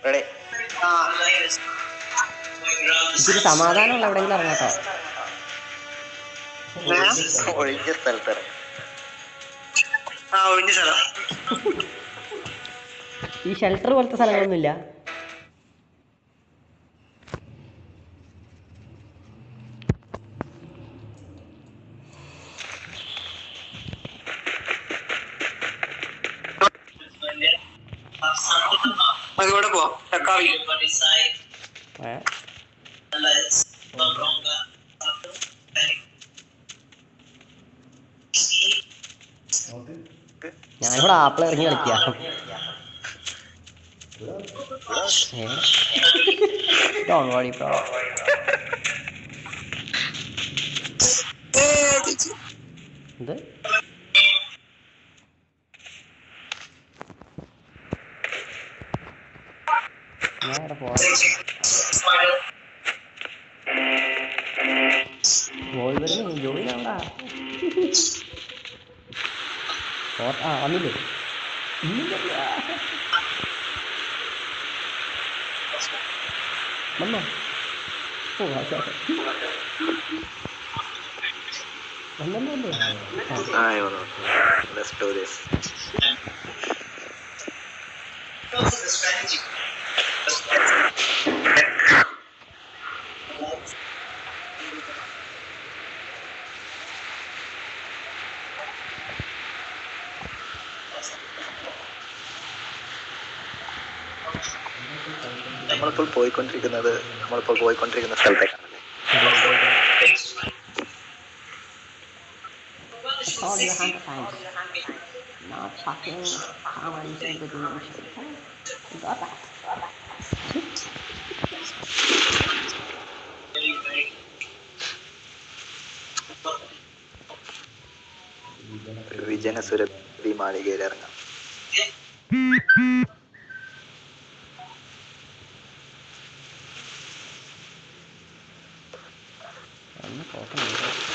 Ready ആ ഇച്ചിരി സമാധാനമുള്ള എവിടെയെങ്കിലും ഇറങ്ങാട്ടോ ഒഴിഞ്ഞ സ്ഥലത്തിറങ്ങി ആ ഒഴിഞ്ഞ സ്ഥലം ഈ ഷെൽട്ടർ പോലത്തെ സ്ഥലങ്ങളൊന്നുമില്ല നമുക്ക് ഇവിടെ പോവാം തക്കാളി ഏ? ഞാനിവിടെ ആപ്പിൾ ഇറങ്ങി കളിക്കുക ഡോൺ വഴി പ്രോ എന്ത് ഞാൻ ഇവിടെ പോവാം പോയി വരുന്നു ജോയിൻ ആവടാ ഓ- ആ വന്നില്ലേ ഇന്നില്ല. വന്നോ ഓ ആശാസം വന്നല്ലേ ആ ആ ലെറ്റ്സ് ഡു ദിസ് നമ്മളിപ്പോൾ പോയിക്കൊണ്ടിരിക്കുന്നത് നമ്മളിപ്പോൾ പോയിക്കൊണ്ടിരിക്കുന്ന സ്ഥലത്തേക്കാണല്ലേ told you a hundred times. Not fucking conversation between you. You got that? ഒരു വിജന സുരഭി മാളികയിൽ ഇറങ്ങാം ഒന്ന് പോക്കണം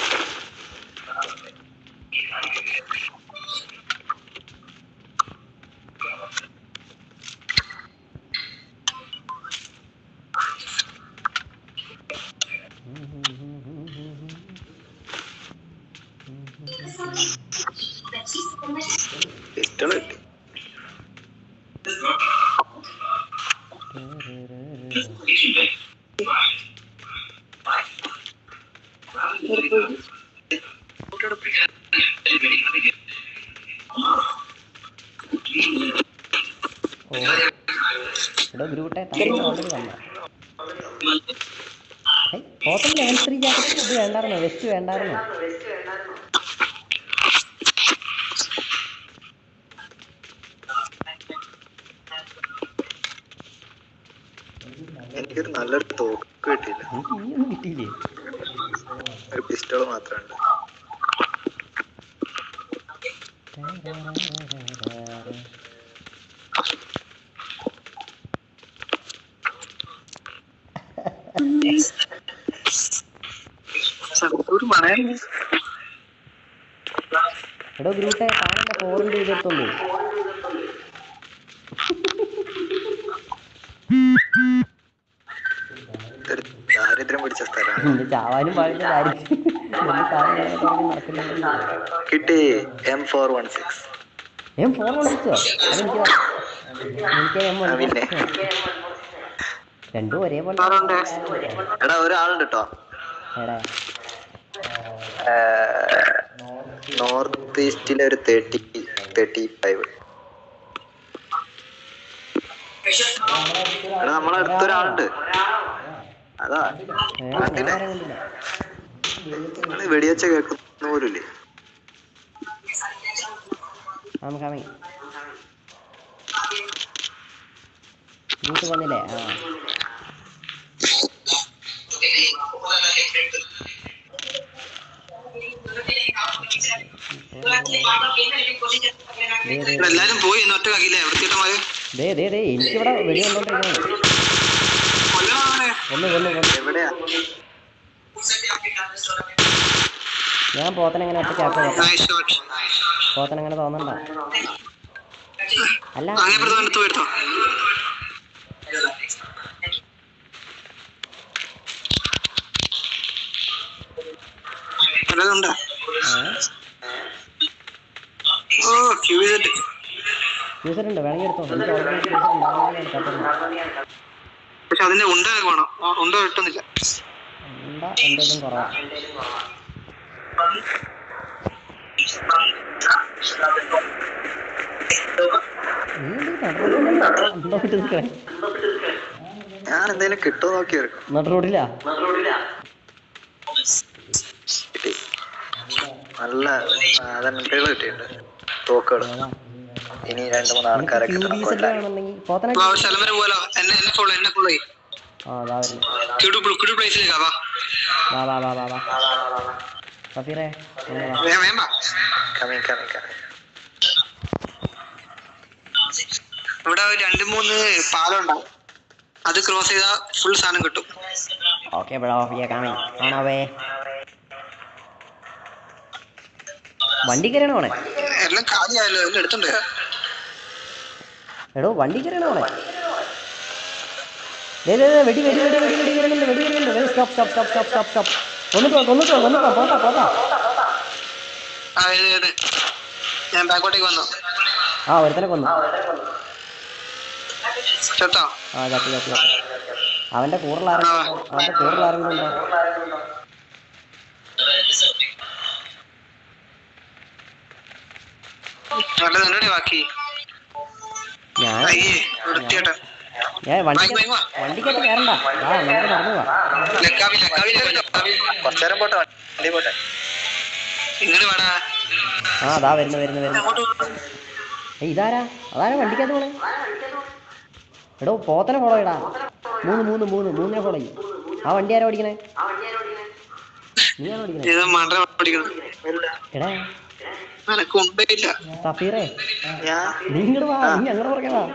പിസ്റ്റൾ കിട്ടി ഓ ഇവിടെ ഗ്രൂട്ടെ താങ്കൾ ഓൾറെഡി വന്ന ഹോട്ടൽ ലെവൽ ത്രീ ജാക്കറ്റ് ഇത് വേണ്ടായിരുന്നോ വെസ്റ്റ് വേണ്ടായിരുന്നോ എനിക്കൊരു നല്ലൊരു തോക്ക് കിട്ടിയില്ല എനിക്ക് ഈ ഒന്നും കിട്ടിയില്ലേ ഒരു പിസ്റ്റൾ മാത്രമുണ്ട് ഒരു മണയം എടോ ഗ്രൂട്ടെ താനെന്താ ഫോറിൻ്റെ ഇതെടുത്തോണ്ട് ഇതൊരു ദാരിദ്ര്യം പിടിച്ച സ്ഥലമാണ് ഇന്ന് ചാവാനും പാടില്ല കാര്യം വലിയ കാര്യങ്ങളൊക്കെ നടക്കുന്നുണ്ടെങ്കിൽ കിട്ടി എം ഫോർ വൺ സിക്സ് ഞാൻ ഫോൺ വിളിച്ചോ അതെനിക്ക് എനിക്ക് എം ആ, പിന്നെ. രണ്ടും ഒരേപോലെ ആരുണ്ട്? എടാ ഒരാളുണ്ട് കേട്ടോ എടാ നോർത്ത് ഈസ്റ്റിലെ ഒരു തേർട്ടി തേർട്ടി ഫൈവ് എടാ നമ്മളെ അടുത്തൊരാളുണ്ട് അതാ ഏ, ഞാൻ കണ്ടില്ലേ? ആരെ കൊണ്ടില്ല ഇന്ന് വെടിവെച്ച കേൾക്കുന്ന പോലുമില്ലേ I'm coming. വീട്ടിൽ വന്നില്ലേ ആ ദേ, ദേ, എല്ലാരും പോയി ഇന്ന് ഒറ്റക്കാക്കിയില്ലേ വൃത്തിയിട്ടമാര് ദേ ദേ ദേ എനിക്കിവിടെ വെടി വന്നോണ്ടിരിക്കുന്നു കൊല്ലണേ ഒന്ന് ഒന്ന് ഒന്ന് എവിടെയാ ഞാൻ പോത്തനെങ്ങനെ ഒറ്റ ക്യാപ്പ് നോക്കാം നൈസ് ഷോട്ട് പോത്തനെങ്ങനെ തോന്നണ്ട അല്ല അങ്ങേപ്പുറത്ത് എടുത്തോ എടുത്തോ വല്ലതും ഉണ്ടാ ഏഹ് ഓ ക്യൂ ചെയ്തിട്ട് യൂസർ ഉണ്ട് വേണമെങ്കിൽ എടുത്തോ എനിക്ക് ഓൾറെഡി യൂസർ ഉണ്ട് അതുകൊണ്ട് ഞാൻ എടുക്കാത്തത് പക്ഷെ അതിന്റെ ഉണ്ട വേണം ആ, ഉണ്ട കിട്ടുന്നില്ല എന്താ എന്തെങ്കിലും കുറവാ നീ എന്ത് നടുറോഡിലാ? എന്തോ ഇട്ട് നിൽക്കണേ ഞാൻ എന്തെങ്കിലും കിട്ടുമോ നോക്കി എടുക്കും നടുറോഡിലാ കിട്ടി നല്ല അതന്നുകൾ കിട്ടിയിട്ടുണ്ട് തോക്കുകൾ ഏതാ? ഇനി രണ്ട് മൂന്ന് നിനക്ക് ആൾക്കാരൊക്കെ ക്യൂബീസ് കിട്ടണം ഒക്കെ കൊല്ലാൻ വേണമെന്നുണ്ടെങ്കിൽ പോത്തനെ വാ, സ്ഥലം വരെ പോലോ എന്നെ എന്നെ ഫോളോ എന്നെ ഫോളോ ചെയ്യും ആ അതാ വരുന്നു കിടു കിടു പ്ലേസിലേക്ക് വാ വാ വാ വാ വാ വാ സഫീറെ ഒന്ന് വാ. വേഗം വേഗം വാ കമ്മിങ് കമ്മിങ് കമ്മിങ് ഇവിടെ ഒരു രണ്ട് മൂന്ന് പാലം ഉണ്ടാവും അത് ക്രോസ് ചെയ്താൽ ഫുൾ സാധനം കിട്ടും okay bro ya coming on away വണ്ടി കയറണോ ഓണേ എല്ലാം കാലിയായല്ലോ എല്ലാം എടുത്തുണ്ട് എടോ വണ്ടി കയറണോ ഓണേ ദേ ദേ ദേ, വെടി വെടി വെടി വെടി വെടി വരുന്നുണ്ട് വെടി വരുന്നുണ്ട് stop stop stop stop stop stop കൊന്നിട്ടോ കൊന്നിട്ടോ കൊന്നിട്ടോ പോത്താ പോത്താ ആ ഏത് ഏത് ഞാൻ ബാക്കോട്ടേക്ക് വന്നു ആ ഒരുത്തനെ കൊന്നു ചേട്ടോ ആ ചത്തി ചത്തി ചത്തി അവന്റെ കൂടുതൽ ആരെങ്കിലും അവന്റെ കൂടുതൽ ആരെങ്കിലും ഉണ്ടോ നല്ല നല്ലടി ബാക്കി ഞാൻ അയ്യേ വൃത്തിയായിട്ട് ഞാൻ വണ്ടി വാങ്ങി, വാങ്ങി വാ. വണ്ടിക്കകത്ത് കയറണ്ട ആ നമുക്ക് നടന്നു പോവാം ലക്കാവി ലക്കാവി ലക്കാവി കുറച്ചേരം പോട്ടെ വണ്ടി പോട്ടെ ഇങ്ങോട്ട് വേടാ ആ അതാ വരുന്നു വരുന്നു വരുന്നു അങ്ങോട്ട് വാ. ഏയ് ഇതാരാ അതാരാ വണ്ടിക്കകത്ത് പോണേ എടോ പോത്തനെ ഫോളോ ചെയ്യടാ മൂന്ന് മൂന്ന് മൂന്ന് മൂന്നിനെ ഫോളോ ചെയ്യും ആ വണ്ടി ആരാ ഓടിക്കണേ നീയാണോ ഓടിക്കണേ ഇത് മണ്ടര പഠിക്കണം എടാ എനക്ക് ഉണ്ടേ ഇല്ല സഫീറേ ഞാൻ നീ ഇങ്ങോട്ട് വാ നീ അങ്ങനെ പുറകെ വാ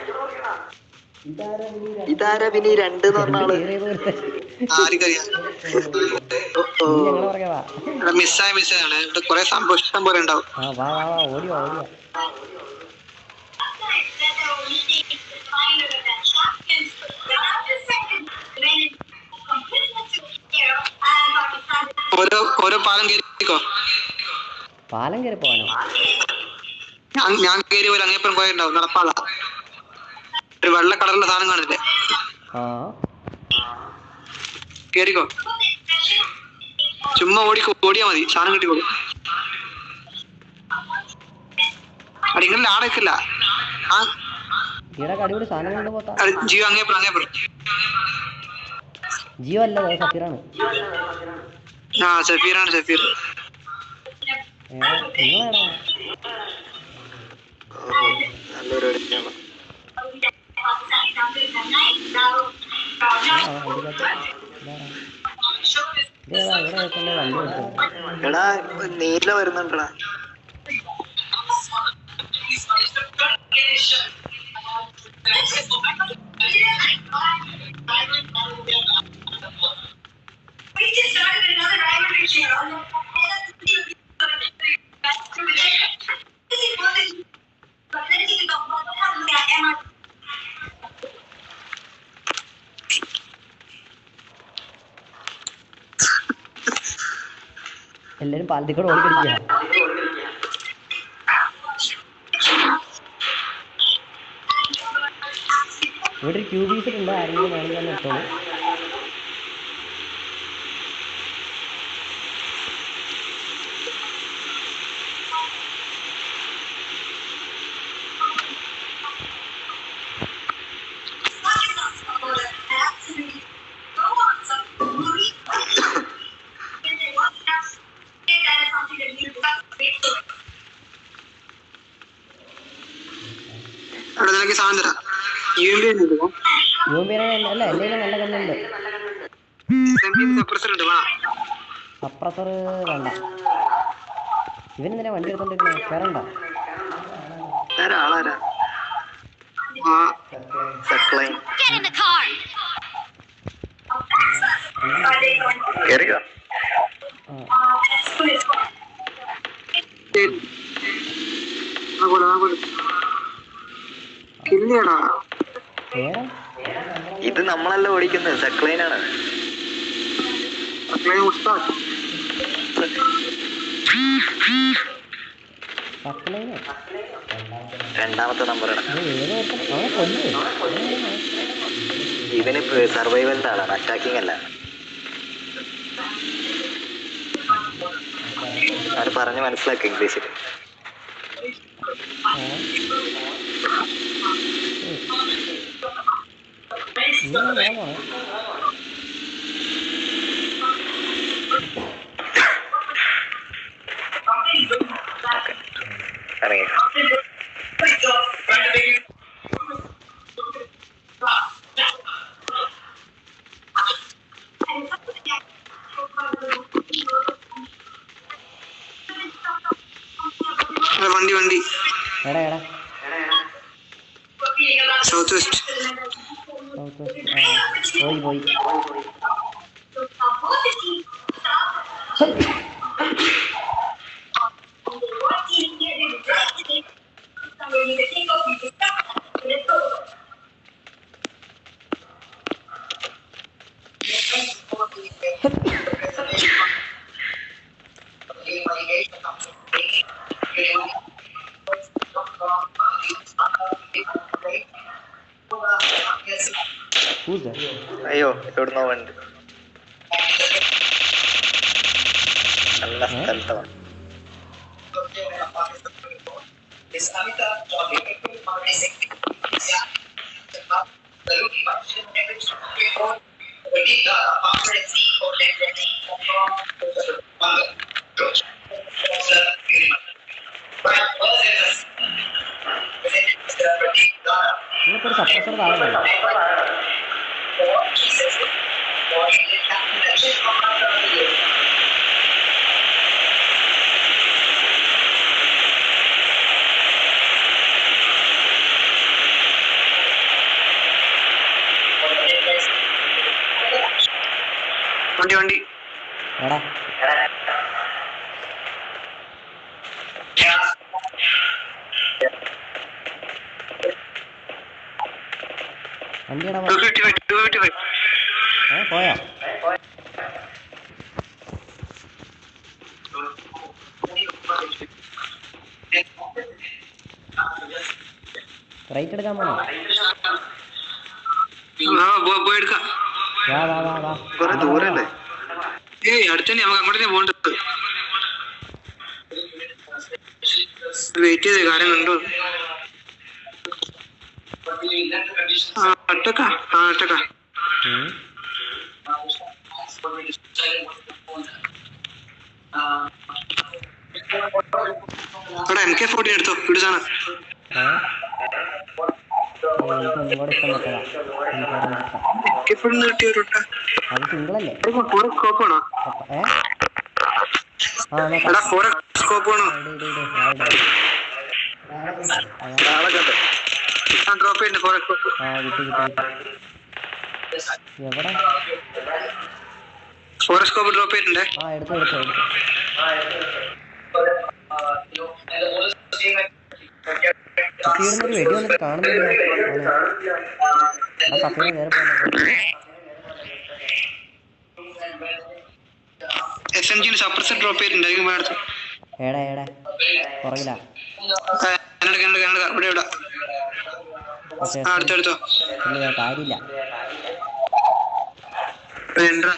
ഇതാരാ പിന്നെ ഈ രണ്ട് എന്ന് പറഞ്ഞ ആള് കേറിയത് ഒരുത്തൻ. ആർക്കറിയാം ഓ, നീ അങ്ങനെ പുറകെ വാ ഇവിടെ മിസ്സായ മിസ്സായാണ് ഇവിടെ കുറെ സംഭവം ഇഷ്ടം പോലെ ഉണ്ടാവും ആ വാ വാ വാ ഓടി വാ ഓടി വാ ഓരോ ഓരോ പാലം കയറിക്കോ പാലം കയറി പോവാനോ ഞാൻ ഞാൻ കയറി പോലെ അങ്ങേപ്പുറം പോയിട്ടുണ്ടാവും നടപ്പാള ഒരു വെള്ള കളറിലുള്ള സാധനം കാണില്ലേ ആ കേറിക്കോ ചുമ്മാ ഓടിക്കോ ഓടിയാ മതി സാധനം കിട്ടിക്കോളൂ അടിങ്ങളിൽ ആടേക്കില്ല ആ ഈടെ അടിപൊളി സാധനങ്ങളുണ്ട് പോത്താ അത് ജിയോ അങ്ങേപ്പുറം അങ്ങേപ്പുറം ജിയോ അല്ല അത് സഫീറാണ് ആ സഫീറാണ് സഫീർ ഏ നിങ്ങളെടാ ഓ, നല്ലൊരു അടിയാണ് ആ വണ്ടിക്കകത്ത് ഇതാരാ? ഇതേതാ ഇവിടെ വെക്കല്ലേ വണ്ടി വെച്ചത് എടാ നീല വരുന്നുണ്ടടാ എല്ലാരും പാലത്തിൽ കൂടെ ഓടിക്കടിക്കുക ഇവിടെ ഒരു ക്യൂബീസ് ഉണ്ട് ആരെങ്കിലും വേണമെങ്കിൽ ഒന്ന് ഇട്ടോളൂ അവിടെ നിനക്ക് സാധനം തരാം യു എം ബി ഉണ്ട് യൂബിനെ അല്ല എന്തെങ്കിലും നല്ല കണ്ണുണ്ട് സപ്രസർ ഉണ്ട് വാ സപ്രസർ വേണ്ട ഇവനെന്തിനാ വണ്ടി എടുത്തോണ്ടിരിക്കുന്നത് കയറണ്ട ആരാ ആളാരാ ആ സക്ലൈൻ Get in the car! കേറിയോ ആ ശരി ആ കൊള്ളു ആ കൊള്ളു കില്ലിയാടാ ഏടാ ഇത് നമ്മളല്ല ഓടിക്കുന്നത് സക്ലൈൻ ആണ് അത്രയും ഉസ്താദ് ഫസ്റ്റ് ലൈനോ രണ്ടാമത്തെ നമ്പറാണ് ഇത് ഏത് ഒരുത്തൻ അവനെ കൊല്ലു ഇവന് സർവൈവലിന്റെ ആളാണ് അറ്റാക്കിംഗ് അല്ല അവന് പറഞ്ഞ് മനസ്സിലാക്കി ഇംഗ്ലീഷിൽ ഇങ്ങനെ ഞാൻ പോണേ ഇറങ്ങി അല്ല, വണ്ടി വണ്ടി എടാ എടാ സൗത്ത് വെസ്റ്റ് സൗത്ത് വെസ്റ്റ് ആ പോയി പോയി Who's that? അയ്യോ എവിടുന്നോ വണ്ടി നല്ല സ്ഥലത്താണ് നിങ്ങൾക്കൊരു സപ്രസർ താഴെ വേണം വണ്ടി വണ്ടി എടാ വണ്ടിയുടെ two fifty five two fifty five ഏ പോയോ റൈറ്റ് എടുക്കാൻ പോണോ ആ പോ- പോയി എടുക്കാം വാ വാ വാ വാ കുറെ ദൂരല്ലേ ഏയ് അടുത്ത് തന്നെ നമുക്ക് അങ്ങോട്ട് തന്നെ പോകേണ്ടത് വെയിറ്റ് ചെയ്തേ കാര്യം കണ്ടോ ആ ഒറ്റക്ക ആ ഒറ്റക്ക ഉം. അവിടെ എം കെ ഫോർട്ടി എടുത്തോ ഇവിടുന്നാണ് ഏ ഏ, എനിക്ക് ഒന്നും കൂടെ ഇഷ്ടം മറ്റേതാ എനിക്ക് അതാണ് ഇഷ്ടം എം കെ ഫോർട്ടി കിട്ടിയവരുണ്ട് അത് സിംഗിളല്ലേ ഫോർ സ്കോപ്പ് ആണോ ഏ ആ നോക്കാം എടാ ഫോർ സ്കോപ്പ് ആണോ ഇട്, ഇട്, ഇട്. ആ, ഇട്. അതാ. ആളെ കണ്ട് ആ ഡ്രോപ്പ് ചെയ്യുന്നുണ്ട് ഫോർ സ്കോപ്പ് ആ കിട്ടി കിട്ടി കിട്ടി എവിടെ ഫോർ സ്കോപ്പ് ഡ്രോപ്പ് ചെയ്തിട്ടുണ്ടേ ആ എടുത്തു എടുത്തു എടുത്തു സഫീറിന് ഒരു വെടി വന്നിട്ട് കാണുന്നില്ല അവനെ. ആ സഫീറിനെ കയറി പോകുന്നത് എസ് എം ജിന് സപ്രസർ ഡ്രോപ്പ് ചെയ്തിട്ടുണ്ട് അതിന് അടുത്ത് ഏടാ ഏടാ പുറകിലാ കന്നഡ കന്നഡ കന്നഡ ഇവിടെ ഇവിടെ പക്ഷേ ആ അടുത്തെടുത്തോ ഇല്ല കാര്യമില്ല വേണ്ട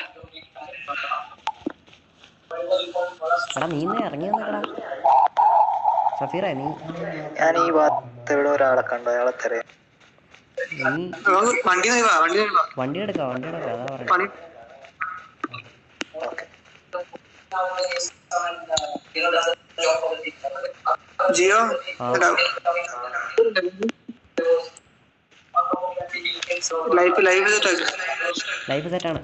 എടാ നീ ഇന്ന് ഇറങ്ങി വന്നേക്കടാ സഫീറേ നീ ഞാൻ ഈ ഭാഗത്ത് ഇവിടെ ഒരാളെ കണ്ടു അയാളെ തെരയാം നീ നമുക്ക് വണ്ടി നോക്കുക വണ്ടി നോക്കുക വണ്ടി എടുക്കാം വണ്ടി എടുക്കാം അതാ പറയാം പണി ഓക്കെ ജിയോ ആ. ലൈഫ് ലൈഫ് ചെയ്തിട്ട് ലൈഫ് സെറ്റാണ്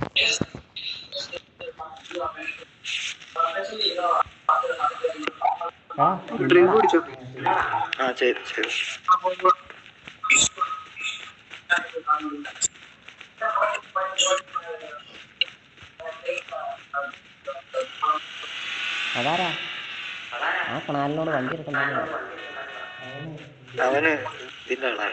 എടാ ഡ്രിങ്ക് കുടിച്ചോ ആ ചെയ്തു ചെയ്തു അതാരാ ആ കണാലിനോട് വണ്ടി എടുക്കണ്ടെന്ന് അവന് ഇതിന്റെ ആളാണ്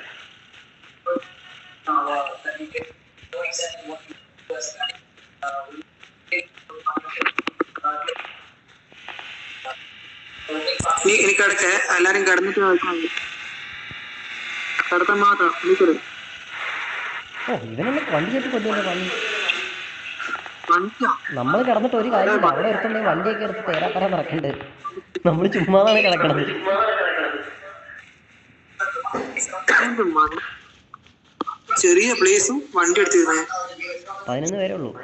നീ ഇനി കിടക്കേ എല്ലാരും കിടന്നിട്ട് നോക്കാൻ മതി. കിടത്താൻ മാത്രം എനിക്കൊരു ഓ ഇവനൊന്ന് വണ്ടി കയറ്റി കൊണ്ടുവന്നെ പണി വണ്ടിയാ നമ്മൾ കിടന്നിട്ട് ഒരു കാര്യമില്ല അവിടെ ഒരുത്തുണ്ടെങ്കിൽ വണ്ടിയൊക്കെ എടുത്ത് തേരാപ്പറ നടക്കണ്ട് നമ്മൾ ചുമ്മാതാണ് കിടക്കണത് എന്ത് മണം. ചെറിയ പ്ലേസും വണ്ടി എടുത്തിരുന്നേ പതിനൊന്ന് പേരേ ഉള്ളൂ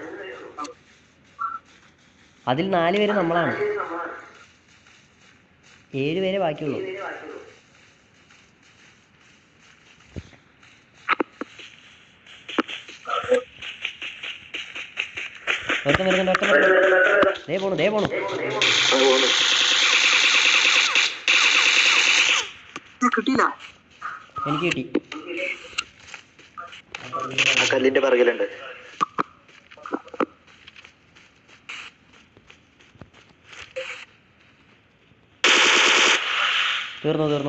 അതിൽ നാല് പേര് നമ്മളാണ് ഏഴ് പേരെ ബാക്കിയുള്ളൂ ഒരുത്തൻ വരുന്നുണ്ട് ഒരുത്തൻ വരുന്നുണ്ട് ദേ പോണു ദേ പോണു ഇത് കിട്ടിയില്ല എനിക്ക് കിട്ടി ആ കല്ലിന്റെ പിറകിലുണ്ട് തീർന്നു തീർന്നു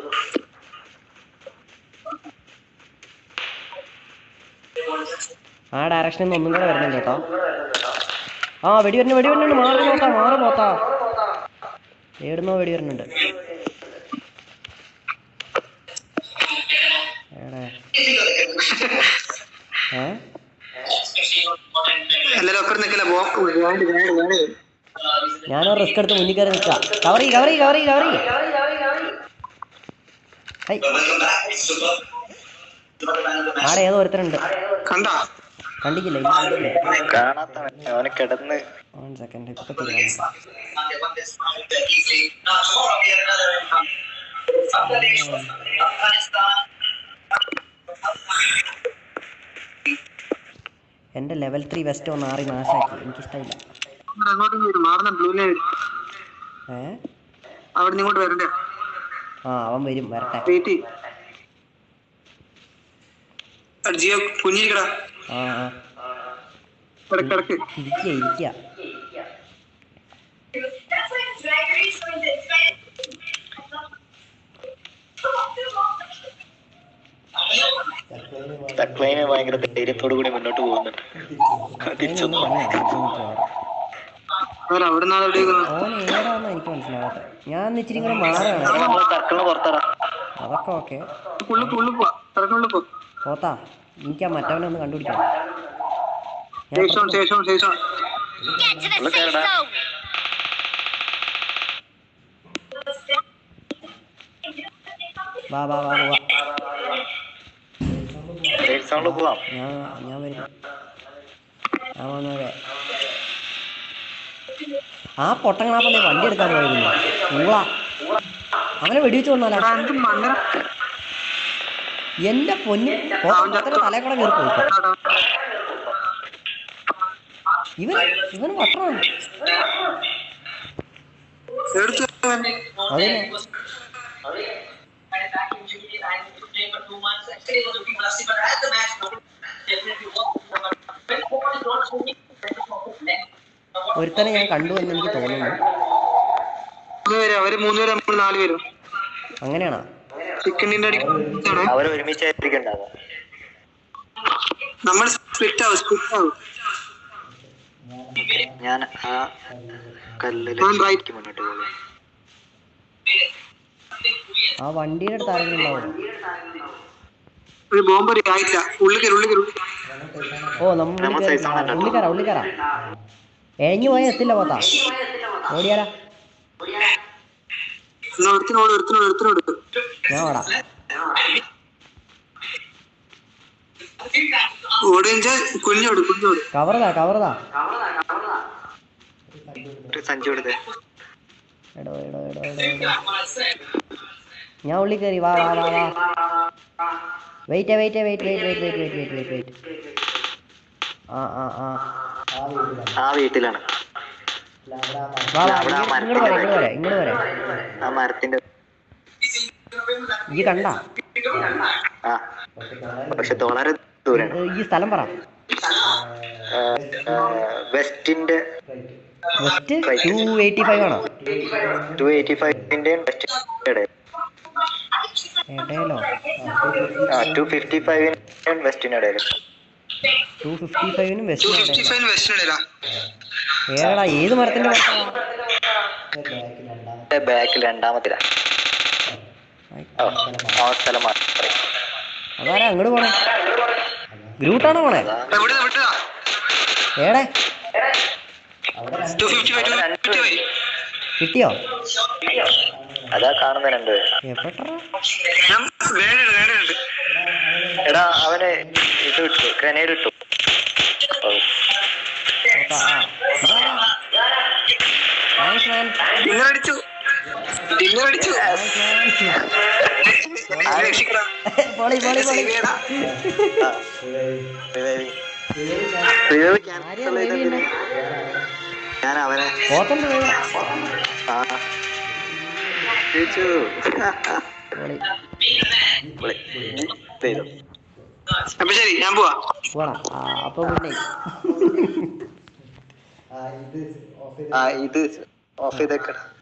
ആ ഡയറക്ഷനിൽ നിന്ന് ഒന്നും കൂടെ വരുന്നുണ്ട് കേട്ടോ ആ വെടി വരുന്നു വെടി വരുന്നുണ്ട് മാറി നോത്താ മാറി നോത്താ ഏടുന്നോ വെടി വരുന്നുണ്ട് എവിടെ? ഏ എല്ലാരും ഒപ്പം നിക്കല പോ വേണ്ട വേണ്ട വേണ്ട ഞാനൊരു റിസ്ക് എടുത്ത് മുന്നിൽ കയറി നിൽക്കാം കവറി കവറി കവറി കവറി ഹൈ ആടെ ഏതോ ഒരുത്തനുണ്ട് കണ്ടാ കണ്ടിക്കില്ല ഇല്ല കണ്ടില്ല കാണാത്തവൻ അവന് കിടന്ന് വൺ സെക്കൻഡ് ഇപ്പൊ തീരുമാനം എന്റെ ലെവൽ ത്രീ വെസ്റ്റ് ഒന്ന് ആറി നാശാക്കി എനിക്കിഷ്ടമില്ല അങ്ങോട്ടും വരും മാറുന്ന ബ്ലൂ ലൈൻ ഏ അവിടെ നിന്ന് ഇങ്ങോട്ട് വരണ്ടേ ആ അവൻ വരും വരട്ടെ വെയിറ്റ് ജിയോ കുഞ്ഞിരിക്കടാ ആ ആ കിടക്ക് കിടക്ക് ഇരിക്കുക ഇരിക്കുക That's like dragons from the തക്ലൈന് ഭയങ്കര ധൈര്യത്തോടു കൂടി മുന്നോട്ട് പോകുന്നുണ്ട് തിരിച്ചു അതിനൊന്നും പണിയാ വേറെ അവിടെ നിന്ന് എവിടെയെങ്കിലും ഓൻ ഏതാണെന്ന് എനിക്ക് മനസ്സിലാവാത്ത ഞാൻ ഒന്ന് ഇച്ചിരി കൂടെ മാറുകയാണ് നമ്മൾ തക്കളിന് പുറത്തടാ അതൊക്കെ ഓക്കെ ഉള്ളു ഉള്ളു പോവാ കിടക്കുള്ളു പോ പോത്താ എനിക്ക് ആ മറ്റവനെ ഒന്ന് കണ്ടുപിടിക്കണം ഞാൻ ശേഷം ശേഷം ശേഷം ഉള്ള കയറടാ വാ വാ വാ പോവാ സേഫ് സൗണ്ട് പോവാം ഞാൻ ഞാൻ വരും ഞാൻ വന്നോരെ ആ പൊട്ടങ്ങളാപ്പല്ലേ വണ്ടി എടുക്കാൻ പോയിരുന്നു ഊളാ അവനെ വെടിവെച്ച് കൊന്നാലാ എടാ, എന്ത് മണ്ടന എന്റെ പൊന്നു പോത്തന്റെ തലേ കൂടെ കയറി പോയി ഇവൻ ഇവൻ വട്ടറാണ് എടുത്തു അതിനെ ഒരുത്തനെ ഞാൻ കണ്ടു എന്ന് എനിക്ക് തോന്നുന്നു മൂന്ന് പേര് അവര് മൂന്ന് പേര് നമ്മൾ നാല് പേരും അങ്ങനെയാണോ ചിക്കനിന്റെ അടിക്കാണ് അവര് ഒരുമിച്ചായിരിക്കണ്ടാവുക നമ്മൾ സ്പ്ലിറ്റ് ആവും സ്പ്ലിറ്റ് ആവും ഞാൻ ആ കല്ലില് ഞാൻ right. ശരിക്കും മുന്നോട്ട് പോകും ആ വണ്ടിയുടെ അടുത്ത് ആരെങ്കിലും ഉണ്ടാവും ഒരു ബോംബറി ആയിട്ടില്ല ഉള്ളിൽ കയറി ഉള്ളിൽ കയറി ഓ നമ്മ നമ്മ size ആണ് കേട്ടോ. ഉള്ളിക്കറ ഉള്ളിക്കറ എഴഞ്ഞു പോയാൽ എത്തില്ല പോത്താ ഓടിയാലാ എന്നാ ഒരുത്തിനോട് ഒരുത്തിനോട് ഒരുത്തിനോട് ഞാൻ ഓടാ ഓടിയ കുഞ്ഞോട് കുഞ്ഞോട് കവറതാ കവറതാ ഒരു സഞ്ചി കൊടുത്തേ എടോ എടോ എടോ എടോ എടോ ഞാൻ ഉള്ളിൽ കയറി വാ വാ വാ വാ wait wait wait wait wait wait wait wait wait wait ആ ആ ആ ആ വീട്ടിലാണ് വാ വാ അവിടെ ആ ഇങ്ങോട്ട് വരെ ഇങ്ങോട്ട് വരെ ഇങ്ങോട്ട് വരെ ആ മരത്തിന്റെ ഈ കണ്ട ആ പക്ഷെ വളരെ ദൂരാണ് ഈ സ്ഥലം പറ വെസ്റ്റിന്റെ വെസ്റ്റ് ടു എയ്റ്റി ഫൈവ് ആണോ ടു എയ്റ്റി ഫൈവിന്റെയും വെസ്റ്റിന്റെ ഇടയിൽ എടയിലോ ആ ടു ഫിഫ്റ്റി ഫൈവിന്റെയും വെസ്റ്റിന്റെ ഇടയിൽ ടു ഫിഫ്റ്റി ഫൈവിനും ടു വെസ്റ്റ് ഫിഫ്റ്റി ഫൈവ് വെസ്റ്റിനിടയിലാ ഏടാ ഏത് മരത്തിന്റെ മരത്താ എന്റെ ബാക്കിൽ രണ്ടാമത്തിലാ ഓ ആ സ്ഥലം മാറി അതാരാ അങ്ങോട്ട് പോണേ ഗ്രൂട്ടാണോ പോണേ എവിടെ വിട്ടതാ ഏടെ two fifty five two fifty five കിട്ടിയോ അതാ കാണുന്ന രണ്ടുപേര് എപ്പോട്ടാ ഞാൻ വേണ്ട വേണ്ട എടാ അവന് ഇത് ഇട്ടു ഗ്രനേഡ് ഇട്ടു ഓ നൈസ് മാൻ ഡിന്നർ അടിച്ചു ഡിന്നർ അടിച്ചു രക്ഷിക്കണം പൊളി പൊളി പൊളി സേവ് ചെയ്യടാ ആ. റിവൈവിങ്. റിവൈവ് ആരെയാ cancel ചെയ്തെന്തിന്? ഞാൻ അവനെ പോത്തുണ്ട് വേഗം. ആ ജയിച്ചു. പൊളി പൊളി. ചെയ്തു. അപ്പൊ ശരി ഞാൻ പോവാ പോണം ആ, അപ്പൊ ഗുഡ് നൈറ്റ് ആ ഇത് ഓഫ് ചെയ്തേക്കടാ